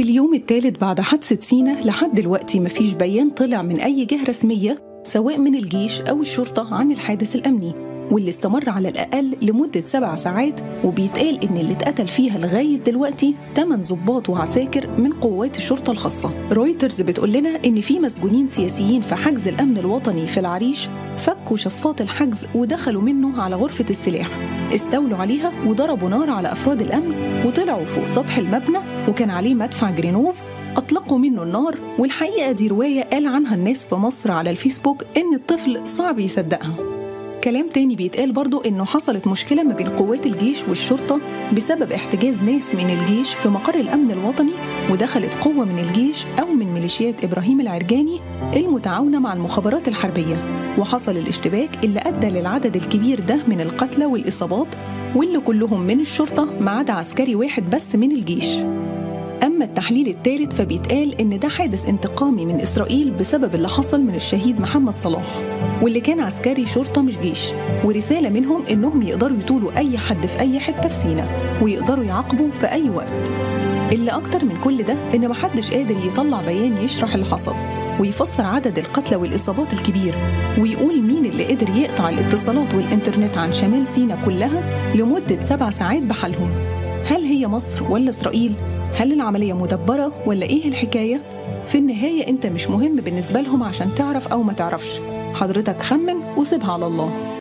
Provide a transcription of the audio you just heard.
اليوم الثالث بعد حادثة سينا لحد دلوقتي مفيش بيان طلع من أي جهة رسمية سواء من الجيش أو الشرطة عن الحادث الأمني واللي استمر على الأقل لمدة سبع ساعات وبيتقال إن اللي اتقتل فيها لغاية دلوقتي 8 ضباط وعساكر من قوات الشرطة الخاصة رويترز بتقول لنا إن في مسجونين سياسيين في حجز الأمن الوطني في العريش فكوا شفاط الحجز ودخلوا منه على غرفة السلاح استولوا عليها وضربوا نار على أفراد الأمن وطلعوا فوق سطح المبنى وكان عليه مدفع جرينوف أطلقوا منه النار والحقيقة دي رواية قال عنها الناس في مصر على الفيسبوك إن الطفل صعب يصدقها كلام تاني بيتقال برضو إنه حصلت مشكلة ما بين قوات الجيش والشرطة بسبب احتجاز ناس من الجيش في مقر الأمن الوطني ودخلت قوة من الجيش أو من ميليشيات إبراهيم العرجاني المتعاونة مع المخابرات الحربية وحصل الاشتباك اللي أدى للعدد الكبير ده من القتلى والإصابات واللي كلهم من الشرطة ما عدا عسكري واحد بس من الجيش أما التحليل الثالث فبيتقال إن ده حادث انتقامي من إسرائيل بسبب اللي حصل من الشهيد محمد صلاح واللي كان عسكري شرطة مش جيش ورسالة منهم إنهم يقدروا يطولوا أي حد في أي حتة في سينا ويقدروا يعاقبوا في أي وقت اللي أكتر من كل ده إن محدش قادر يطلع بيان يشرح اللي حصل ويفسر عدد القتلى والإصابات الكبير ويقول مين اللي قدر يقطع الاتصالات والإنترنت عن شمال سينا كلها لمدة سبع ساعات بحالهم هل هي مصر ولا إسرائيل؟ هل العملية مدبرة ولا إيه الحكاية؟ في النهاية أنت مش مهم بالنسبة لهم عشان تعرف أو ما تعرفش حضرتك خمن وسيبها على الله